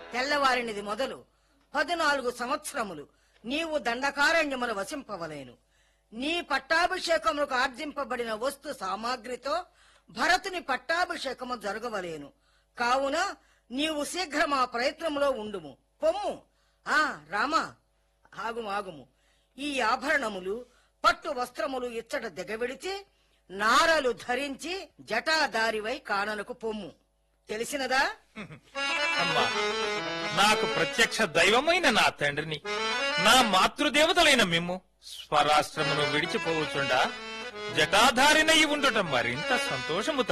తెల్లవారినిది మొదలు పదునాలుగు సంవత్సరములు నీవు దండకారణ్యములు వసింపవలేను నీ పట్టాభిషేకములకు ఆర్జింపబడిన వస్తు సామాగ్రితో భరతుని పట్టాభిషేకము జరగవలేను కావున నీవు శీఘ్రం ఆ ప్రయత్నములో ఉండుము పొమ్ము ఆ రామా ఆగుము ఆగుము ఈ ఆభరణములు పట్టు వస్త్రములు ఇచ్చట దిగవిడిచి నారలు ధరించి జటాదారివై కాననకు పొమ్ము తెలిసినదా అమ్మా నాకు ప్రత్యక్ష దైవమైన నా తండ్రిని నా మాతృదేవతలైన మిమ్ము స్వరాష్ట్రమును విడిచిపోవచ్చుండా జటాధారినయి ఉండటం మరింత సంతోషము